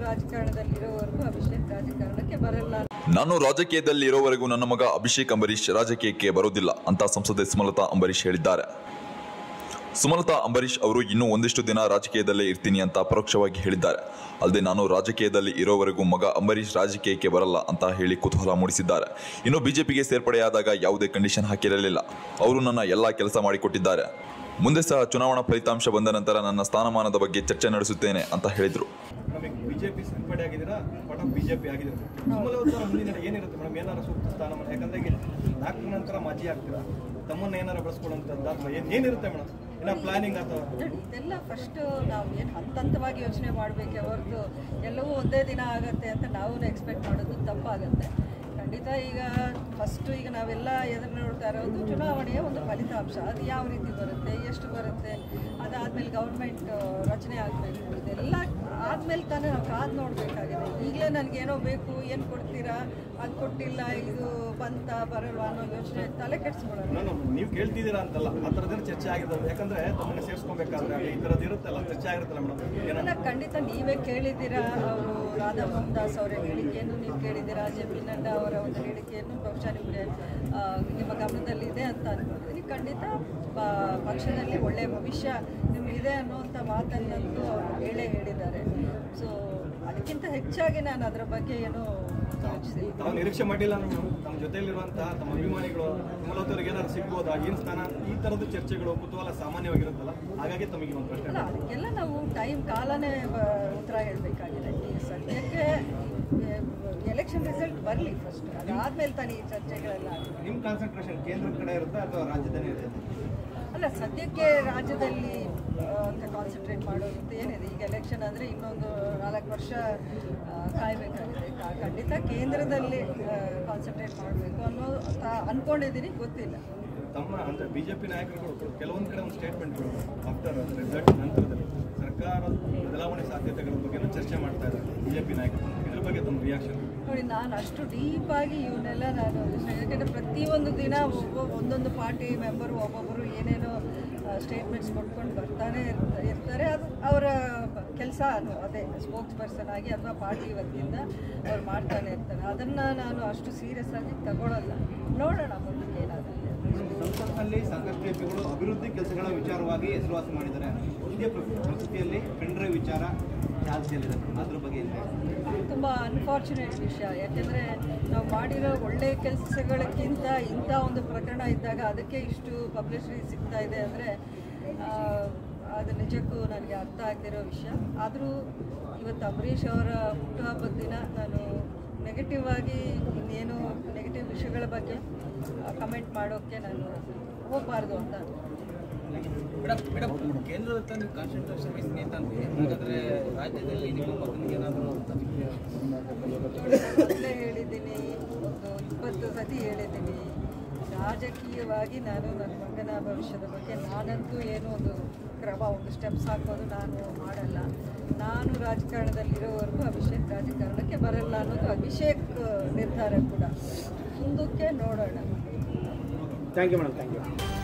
ರಾಜಕಾರಣದಲ್ಲಿರೋವರೆಗೂ ಅಭಿಷೇಕ್ ರಾಜಕಾರಣಕ್ಕೆ ಬರಲ್ಲ ನಾನು ರಾಜಕೀಯದಲ್ಲಿ ಇರೋವರೆಗೂ ನನ್ನ ಮಗ ಅಭಿಷೇಕ್ ಅಂಬರೀಷ್ ರಾಜಕೀಯಕ್ಕೆ ಬರೋದಿಲ್ಲ ಅಂತ ಸಂಸದೆ ಸುಮಲತಾ ಅಂಬರೀಷ್ ಹೇಳಿದ್ದಾರೆ ಸುಮಲತಾ ಅಂಬರೀಷ್ ಅವರು ಇನ್ನೂ ಒಂದಿಷ್ಟು ದಿನ ರಾಜಕೀಯದಲ್ಲೇ ಇರ್ತೀನಿ ಅಂತ ಪರೋಕ್ಷವಾಗಿ ಹೇಳಿದ್ದಾರೆ ಅಲ್ಲದೆ ನಾನು ರಾಜಕೀಯದಲ್ಲಿ ಇರೋವರೆಗೂ ಮಗ ಅಂಬರೀಷ್ ರಾಜಕೀಯಕ್ಕೆ ಬರಲ್ಲ ಅಂತ ಹೇಳಿ ಕುತೂಹಲ ಮೂಡಿಸಿದ್ದಾರೆ ಇನ್ನು ಬಿಜೆಪಿಗೆ ಸೇರ್ಪಡೆಯಾದಾಗ ಯಾವುದೇ ಕಂಡೀಷನ್ ಹಾಕಿರಲಿಲ್ಲ ಅವರು ನನ್ನ ಎಲ್ಲ ಕೆಲಸ ಮಾಡಿಕೊಟ್ಟಿದ್ದಾರೆ ಮುಂದೆ ಸಹ ಚುನಾವಣಾ ಫಲಿತಾಂಶ ಬಂದ ನಂತರ ನನ್ನ ಸ್ಥಾನಮಾನದ ಬಗ್ಗೆ ಚರ್ಚೆ ನಡೆಸುತ್ತೇನೆ ಅಂತ ಹೇಳಿದರು ನಮಗೆ ಬಿಜೆಪಿ ಸೇರ್ಪಡೆ ಆಗಿದ್ದೀರಾ ಪಾಠ ಬಿಜೆಪಿ ಆಗಿದ್ದೀರಾ ಸುಮಲತಾ ಮುಂದಿನ ನಡೆ ಏನಿರುತ್ತೆ ಮೇಡಮ್ ಏನಾರ ಸೂಕ್ತ ಸ್ಥಾನಮಾನ ಯಾಕಂದ್ರೆ ಈಗ ನಾಲ್ಕು ನಂತರ ಮಾಜಿ ಆಗ್ತೀರಾ ತಮ್ಮನ್ನ ಏನಾರ ಬೆಳೆಸ್ಕೊಳ್ಳುವಂಥದ್ದು ಅಥವಾ ಏನ್ ಏನಿರುತ್ತೆ ಮೇಡಮ್ ಏನಾರ ಪ್ಲಾನಿಂಗ್ ಅಥವಾ ನೋಡಿ, ಇದೆಲ್ಲ ಫಸ್ಟ್ ನಾವು ಏನು ಹಂತ ಹಂತವಾಗಿ ಯೋಚನೆ ಮಾಡಬೇಕೆ ಹೊರತು ಎಲ್ಲವೂ ಒಂದೇ ದಿನ ಆಗತ್ತೆ ಅಂತ ನಾವು ಎಕ್ಸ್ಪೆಕ್ಟ್ ಮಾಡೋದು ತಪ್ಪಾಗತ್ತೆ ಖಂಡಿತ ಈಗ ಫಸ್ಟು ಈಗ ನಾವೆಲ್ಲ ಎದುರು ನೋಡ್ತಾ ಇರೋದು ಚುನಾವಣೆಯ ಒಂದು ಫಲಿತಾಂಶ ಅದು ಯಾವ ರೀತಿ ಬರುತ್ತೆ ಎಷ್ಟು ಬರುತ್ತೆ ಅದಾದಮೇಲೆ ಗೌರ್ಮೆಂಟ್ ರಚನೆ ಆಗಬೇಕು ಇದೆಲ್ಲ ಆದಮೇಲೆ ತಾನೇ ನಾವು ಕಾದು ನೋಡಬೇಕಾಗಿದೆ ಈಗಲೇ ನನಗೇನೋ ಬೇಕು ಏನು ಕೊಡ್ತೀರಾ ಅದು ಕೊಟ್ಟಿಲ್ಲ ಇದು ಬಂತ ಬರಲ್ವಾ ಅನ್ನೋ ಯೋಚನೆ ತಲೆ ಕೆಡಿಸ್ಕೊಳ್ಳೋಣ ನಾನು ನೀವು ಕೇಳ್ತಿದ್ದೀರಾ ಅಂತಲ್ಲ ಆ ಥರದ್ದೇನು ಚರ್ಚೆ ಆಗಿದ್ದಾವೆ ಯಾಕಂದ್ರೆ ತಮ್ಮನ್ನ ಸೇರಿಸ್ಕೊಬೇಕಾದ್ರೆ ಈ ಥರದ್ದು ಇರುತ್ತಲ್ಲ ಚರ್ಚೆ ಆಗಿರುತ್ತಲ್ಲ ಮೇಡಮ್ ಏನಾರ ಇಲ್ಲ ಖಂಡಿತ ನೀವೇ ಕೇಳಿದ್ದೀರಾ ಅವರು ರಾಧಾ ಮೋಹನ್ದಾಸ್ ಅವರ ಹೇಳಿಕೆಯನ್ನು ನೀವು ಕೇಳಿದ್ದೀರಾ ಜೆ ಪಿ ನಡ್ಡಾ ಅವರ ಒಂದು ಹೇಳಿಕೆಯನ್ನು ಬಹುಶಃ ನಿಮಗೆ ಆ, ನಿಮ್ಮ ಗಮನದಲ್ಲಿದೆ ಅಂತ ಅನ್ಕೊಂಡಿದ್ದೀನಿ ಖಂಡಿತ ಪ- ಪಕ್ಷದಲ್ಲಿ ಒಳ್ಳೆಯ ಭವಿಷ್ಯ ನಿಮಗಿದೆ ಅನ್ನುವಂಥ ಮಾತನ್ನಂತೂ ಅವರು ಹೇಳೇ ಹೇಳಿದ್ದಾರೆ ಸೊ ಅದಕ್ಕಿಂತ ಹೆಚ್ಚಾಗಿ ನಾನು ಅದರ ಬಗ್ಗೆ ಏನು ಯೋಚಿಸಿಲ್ಲ ತಾವು ನಿರೀಕ್ಷೆ ಮಾಡಿಲ್ಲ ಮೇಡಮ್ ತಮ್ಮ ಜೊತೆಯಲ್ಲಿರುವಂತಹ ತಮ್ಮ ಅಭಿಮಾನಿಗಳು ಸುಮಲತವ್ರಿಗೆ ಏನಾರು ಸಿಗ್ಬೋದಾ ಏನು ಸ್ಥಾನ ಈ ಥರದ ಚರ್ಚೆಗಳು ಕುತೂಹಲ ಸಾಮಾನ್ಯವಾಗಿರುತ್ತಲ್ಲ ಹಾಗಾಗಿ ತಮಗೆ ಒಂದು ಪ್ರಶ್ನೆ ಅಲ್ಲ ಅದಕ್ಕೆಲ್ಲ ನಾವು ಟೈಮ್ ಕಾಲನೇ ಬ- ಉತ್ತರ ಹೇಳಬೇಕಾಗಿದೆ ಈ ಸದ್ಯಕ್ಕೆ ಎಲೆಕ್ಷನ್ ರಿಸಲ್ಟ್ ಬರಲಿ ಫಸ್ಟ್ ಅದಾದ್ಮೇಲೆ ತಾನೇ ಈ ಚರ್ಚೆಗಳೆಲ್ಲ ಆಗುತ್ತೆ. ನಿಮ್ಮ ಕಾನ್ಸಂಟ್ರೇಷನ್ ಕೇಂದ್ರದ ಕಡೆ ಇರುತ್ತಾ ಅಥವಾ ರಾಜ್ಯದಲ್ಲಿ ಇರುತ್ತೆ ಅಲ್ಲ ಸದ್ಯಕ್ಕೆ ರಾಜ್ಯದಲ್ಲಿ ಆ, ಅಂತ ಕಾನ್ಸಂಟ್ರೇಟ್ ಮಾಡೋದು ಅಂತ ಏನಿದೆ ಈಗ ಎಲೆಕ್ಷನ್ ಅಂದರೆ ಇನ್ನೊಂದು ನಾಲ್ಕು ವರ್ಷ ಆ, ಕಾಯಬೇಕಾಗಿದೆ ಕ- ಖಂಡಿತ ಕೇಂದ್ರದಲ್ಲಿ ಕಾನ್ಸಂಟ್ರೇಟ್ ಮಾಡಬೇಕು ಅನ್ನೋ ಅಂತ ಅಂದ್ಕೊಂಡಿದ್ದೀನಿ ಗೊತ್ತಿಲ್ಲ ತಮ್ಮ ಅಂದ್ರೆ ಬಿಜೆಪಿ ನಾಯಕರುಗಳು ಕೆಲವೊಂದು ಕಡೆ ಒಂದು ಸ್ಟೇಟ್ಮೆಂಟ್ಗಳು ಆಫ್ಟರ್ ರಿಸಲ್ಟ್ ನಂತರದಲ್ಲಿ ಸರ್ಕಾರ ಬದಲಾವಣೆ ಸಾಧ್ಯತೆಗಳ ಬಗ್ಗೆ ಚರ್ಚೆ ಮಾಡ್ತಾ ಇದ್ದಾರೆ ಬಿಜೆಪಿ ನಾಯಕರು ಇದ್ರ ಬಗ್ಗೆ ತಮ್ಮ ರಿಯಾಕ್ಷನ್ ನೋಡಿ ನಾನು ಅಷ್ಟು ಡೀಪಾಗಿ ಇವನ್ನೆಲ್ಲ ನಾನು ಯೋಚ್ನೆ- ಯಾಕಂದರೆ ಪ್ರತಿಯೊಂದು ದಿನ ಒಬ್ಬ ಒಂದೊಂದು ಪಾರ್ಟಿ ಮೆಂಬರು ಒಬ್ಬೊಬ್ಬರು ಏನೇನೋ ಸ್ಟೇಟ್ಮೆಂಟ್ಸ್ ಕೊಟ್ಕೊಂಡು ಬರ್ತಾನೆ ಇರ್ತ- ಇರ್ತಾರೆ ಅದು ಅವರ ಕೆಲಸ ಅದು ಅದೇ ಸ್ಪೋಕ್ಸ್ ಪರ್ಸನ್ ಆಗಿ ಅಥವಾ ಪಾರ್ಟಿ ವತಿಯಿಂದ ಅವ್ರು ಮಾಡ್ತಾನೆ ಇರ್ತಾರೆ ಅದನ್ನು ನಾನು ಅಷ್ಟು ಸೀರಿಯಸ್ ಆಗಿ ತಗೊಳ್ಳಲ್ಲ ನೋಡೋಣ ಮುಂದಕ್ಕೆ ಏನಾಗುತ್ತೆ ಸಂಸತ್ನಲ್ಲಿ ಸಾಕಷ್ಟು ಎಂಪಿಗಳು ಅಭಿವೃದ್ಧಿ ಕೆಲಸಗಳ ವಿಚಾರವಾಗಿ ಹೆಸರುವಾಸಿ ಮಾಡಿದ್ದಾರೆ ಇದೇ ಪ್ರ- ಪರಿಸ್ಥಿತಿಯಲ್ಲಿ ಪೆಂಡ್ರೈವ್ ವಿಚಾರ ಚಾಲ್ತಿಯಲ್ಲಿದೆ ಅದ್ರ ಬಗ್ಗೆ ಇದೆ ತುಂಬ ಅನ್ಫಾರ್ಚುನೇಟ್ ವಿಷಯ ಯಾಕೆಂದರೆ ನಾವು ಮಾಡಿರೋ ಒಳ್ಳೆಯ ಕೆಲಸಗಳಕ್ಕಿಂತ ಇಂಥ ಒಂದು ಪ್ರಕರಣ ಇದ್ದಾಗ ಅದಕ್ಕೆ ಇಷ್ಟು ಪಬ್ಲಿಸಿಟಿ ಸಿಗ್ತಾ ಇದೆ ಅಂದರೆ ಅದು ನಿಜಕ್ಕೂ ನನಗೆ ಅರ್ಥ ಆಗ್ತಿರೋ ವಿಷಯ ಆದರೂ ಇವತ್ತು ಅಂಬರೀಷ್ ಅವರ ಹುಟ್ಟುಹಬ್ಬದ ದಿನ ನಾನು ನೆಗೆಟಿವ್ ಆಗಿ ಇನ್ನೇನು ನೆಗೆಟಿವ್ ವಿಷಯಗಳ ಬಗ್ಗೆ ಕಮೆಂಟ್ ಮಾಡೋಕ್ಕೆ ನಾನು ಹೋಗಬಾರ್ದು ಅಂತ ಮೇಡಮ್ ಮೇಡಮ್ ಕೇಂದ್ರದ ಹತ್ರ ನೀವು ಕಾನ್ಸಂಟ್ರೇಷನ್ ವಹಿಸ್ತೀನಿ ಅಂತಂದ್ರೆ ಹಾಗಾದ್ರೆ ರಾಜ್ಯದಲ್ಲಿ ನಿಮ್ಮ ಮಗನಿಗೆ ಏನಾದರೂ ಮೊದಲೇ ಹೇಳಿದ್ದೀನಿ ಒಂದು ಇಪ್ಪತ್ತು ಸತಿ ಹೇಳಿದ್ದೀನಿ ರಾಜಕೀಯವಾಗಿ ನಾನು ನನ್ನ ಮಗನ ಭವಿಷ್ಯದ ಬಗ್ಗೆ ನಾನಂತೂ ಏನೂ ಒಂದು ಕ್ರಮ ಒಂದು ಸ್ಟೆಪ್ಸ್ ಹಾಕೋದು ನಾನು ಮಾಡಲ್ಲ ನಾನು ರಾಜಕಾರಣದಲ್ಲಿರೋವರೆಗೂ ಅಭಿಷೇಕ್ ರಾಜಕಾರಣಕ್ಕೆ ಬರಲ್ಲ ಅನ್ನೋದು ಅಭಿಷೇಕ್ ನಿರ್ಧಾರ ಕೂಡ ಮುಂದಕ್ಕೆ ನೋಡೋಣ thank you madam thank you